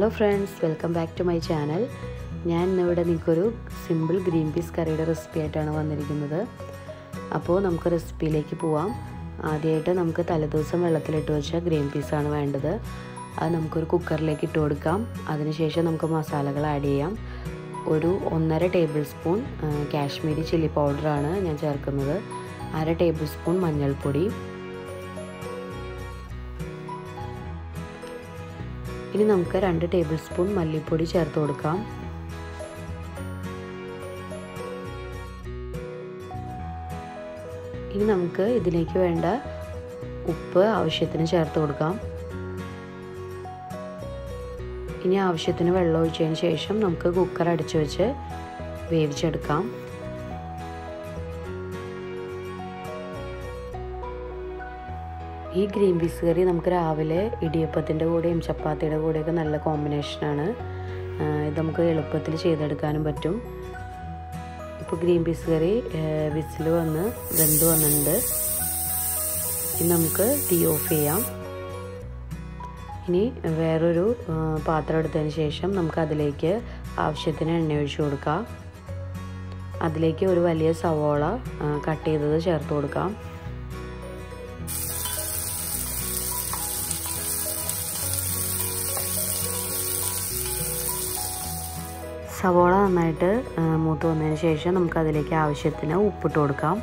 hello friends welcome back to my channel ഞാൻ ഇന്നിവിടെ നിങ്ങൾക്കൊരു സിമ്പിൾ ഗ്രീൻ പീസ് കറിയുടെ റെസിപ്പി ആയിട്ടാണ് വന്നിരിക്കുന്നത് അപ്പോൾ നമുക്ക് റെസിപ്പിയിലേക്ക് പോവാം ആദ്യമായിട്ട് നമുക്ക് തലേദിവസം വെള്ളത്തിലിട്ട് വെച്ച ഗ്രീൻ പീസാണ് വേണ്ടത് അത് നമുക്കൊരു കുക്കറിലേക്ക് ഇട്ട് കൊടുക്കാം അതിനുശേഷം നമുക്ക് മസാലകൾ ആഡ് ചെയ്യാം ഒരു ഒന്നര ടേബിൾ സ്പൂൺ കാശ്മീരി ചില്ലി പൗഡറാണ് ഞാൻ ചേർക്കുന്നത് അര ടേബിൾ സ്പൂൺ മഞ്ഞൾപ്പൊടി ഇനി നമുക്ക് രണ്ട് ടേബിൾ സ്പൂൺ മല്ലിപ്പൊടി ചേർത്ത് കൊടുക്കാം ഇനി നമുക്ക് ഇതിലേക്ക് വേണ്ട ഉപ്പ് ആവശ്യത്തിന് ചേർത്ത് കൊടുക്കാം ഇനി ആവശ്യത്തിന് വെള്ളം ഒഴിച്ചതിന് ശേഷം നമുക്ക് കുക്കർ അടിച്ചു വെച്ച് വേവിച്ചെടുക്കാം ഈ ഗ്രീൻ പീസ് കറി നമുക്ക് രാവിലെ ഇടിയപ്പത്തിൻ്റെ കൂടെയും ചപ്പാത്തിയുടെ കൂടെയൊക്കെ നല്ല കോമ്പിനേഷനാണ് ഇത് നമുക്ക് എളുപ്പത്തിൽ ചെയ്തെടുക്കാനും പറ്റും ഇപ്പോൾ ഗ്രീൻ പീസ് കറി വിസിൽ വന്ന് വെന്ത് വന്നിട്ടുണ്ട് ഇനി നമുക്ക് തീ ഓഫ് ചെയ്യാം ഇനി വേറൊരു പാത്രം എടുത്തതിന് ശേഷം നമുക്ക് അതിലേക്ക് ആവശ്യത്തിന് എണ്ണ ഒഴിച്ചു കൊടുക്കാം അതിലേക്ക് ഒരു വലിയ സവോള കട്ട് ചെയ്തത് ചേർത്ത് കൊടുക്കാം സവോള നന്നായിട്ട് മൂത്ത് വന്നതിന് ശേഷം നമുക്ക് അതിലേക്ക് ആവശ്യത്തിന് ഉപ്പിട്ട് കൊടുക്കാം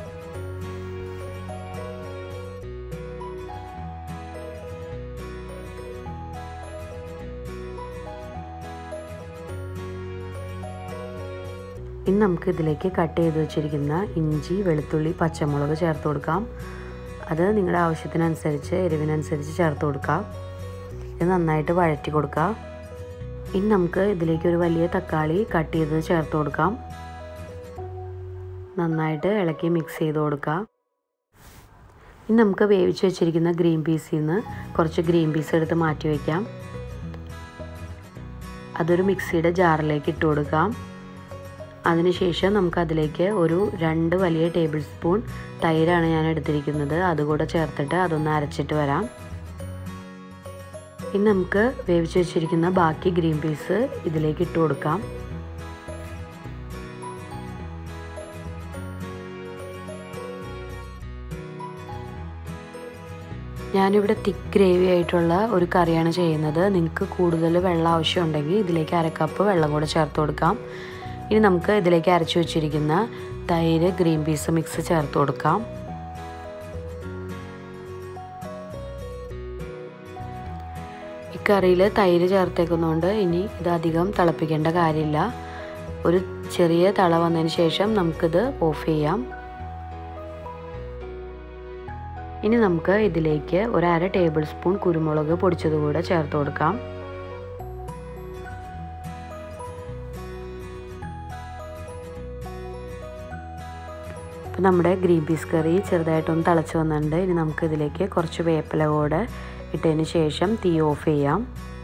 ഇനി നമുക്ക് ഇതിലേക്ക് കട്ട് ചെയ്ത് വെച്ചിരിക്കുന്ന ഇഞ്ചി വെളുത്തുള്ളി പച്ചമുളക് ചേർത്ത് കൊടുക്കാം അത് നിങ്ങളുടെ ആവശ്യത്തിനനുസരിച്ച് എരിവിനനുസരിച്ച് ചേർത്ത് കൊടുക്കാം ഇത് നന്നായിട്ട് വഴറ്റി കൊടുക്കാം ഇനി നമുക്ക് ഇതിലേക്ക് ഒരു വലിയ തക്കാളി കട്ട് ചെയ്ത് ചേർത്ത് കൊടുക്കാം നന്നായിട്ട് ഇളക്കി മിക്സ് ചെയ്ത് കൊടുക്കാം ഇനി നമുക്ക് വേവിച്ച് വെച്ചിരിക്കുന്ന ഗ്രീൻ പീസിൽ നിന്ന് കുറച്ച് ഗ്രീൻ പീസ് എടുത്ത് മാറ്റി വയ്ക്കാം അതൊരു മിക്സിയുടെ ജാറിലേക്ക് ഇട്ട് കൊടുക്കാം അതിനുശേഷം നമുക്ക് അതിലേക്ക് ഒരു രണ്ട് വലിയ ടേബിൾ സ്പൂൺ തൈരാണ് ഞാൻ എടുത്തിരിക്കുന്നത് അതുകൂടെ ചേർത്തിട്ട് അതൊന്ന് അരച്ചിട്ട് വരാം ഇനി നമുക്ക് വേവിച്ച് വെച്ചിരിക്കുന്ന ബാക്കി ഗ്രീൻ പീസ് ഇതിലേക്ക് ഇട്ട് കൊടുക്കാം ഞാനിവിടെ തിക്ക് ഗ്രേവി ആയിട്ടുള്ള ഒരു കറിയാണ് ചെയ്യുന്നത് നിങ്ങൾക്ക് കൂടുതൽ വെള്ളം ആവശ്യമുണ്ടെങ്കിൽ ഇതിലേക്ക് അരക്കപ്പ് വെള്ളം കൂടെ ചേർത്ത് കൊടുക്കാം ഇനി നമുക്ക് ഇതിലേക്ക് അരച്ചു വെച്ചിരിക്കുന്ന തൈര് ഗ്രീൻ പീസ് മിക്സ് ചേർത്ത് കൊടുക്കാം ഈ കറിയിൽ തൈര് ചേർത്തേക്കുന്നതുകൊണ്ട് ഇനി ഇത് അധികം തിളപ്പിക്കേണ്ട കാര്യമില്ല ഒരു ചെറിയ തള വന്നതിന് ശേഷം നമുക്കിത് ഓഫ് ചെയ്യാം ഇനി നമുക്ക് ഇതിലേക്ക് ഒരു അര ടേബിൾ സ്പൂൺ കുരുമുളക് പൊടിച്ചത് കൂടെ ചേർത്ത് കൊടുക്കാം അപ്പോൾ നമ്മുടെ ഗ്രീൻ പീസ് കറി ചെറുതായിട്ടൊന്ന് തിളച്ച് വന്നിട്ടുണ്ട് ഇനി നമുക്ക് ഇതിലേക്ക് കുറച്ച് വേപ്പില കൂടെ ഇട്ടതിന് ശേഷം തീ ഓഫ് ചെയ്യാം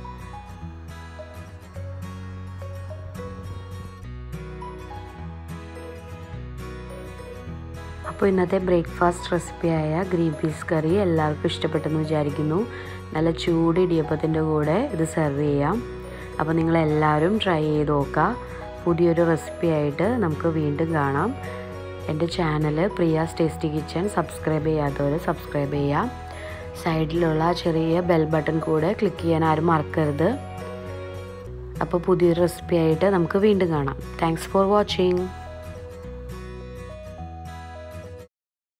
അപ്പോൾ ഇന്നത്തെ ബ്രേക്ക്ഫാസ്റ്റ് റെസിപ്പിയായ ഗ്രീൻ പീസ് കറി എല്ലാവർക്കും ഇഷ്ടപ്പെട്ടെന്ന് വിചാരിക്കുന്നു നല്ല ചൂട് ഇടിയപ്പത്തിൻ്റെ കൂടെ ഇത് സെർവ് ചെയ്യാം അപ്പോൾ നിങ്ങളെല്ലാവരും ട്രൈ ചെയ്ത് നോക്കുക പുതിയൊരു റെസിപ്പി ആയിട്ട് നമുക്ക് വീണ്ടും കാണാം എൻ്റെ channel Priya's tasty kitchen subscribe ചെയ്യാത്തവർ സബ്സ്ക്രൈബ് ചെയ്യാം സൈഡിലുള്ള ചെറിയ ബെൽ ബട്ടൺ കൂടെ ക്ലിക്ക് ചെയ്യാൻ ആരും മറക്കരുത് അപ്പോൾ പുതിയൊരു റെസിപ്പി ആയിട്ട് നമുക്ക് വീണ്ടും കാണാം താങ്ക്സ് ഫോർ വാച്ചിങ്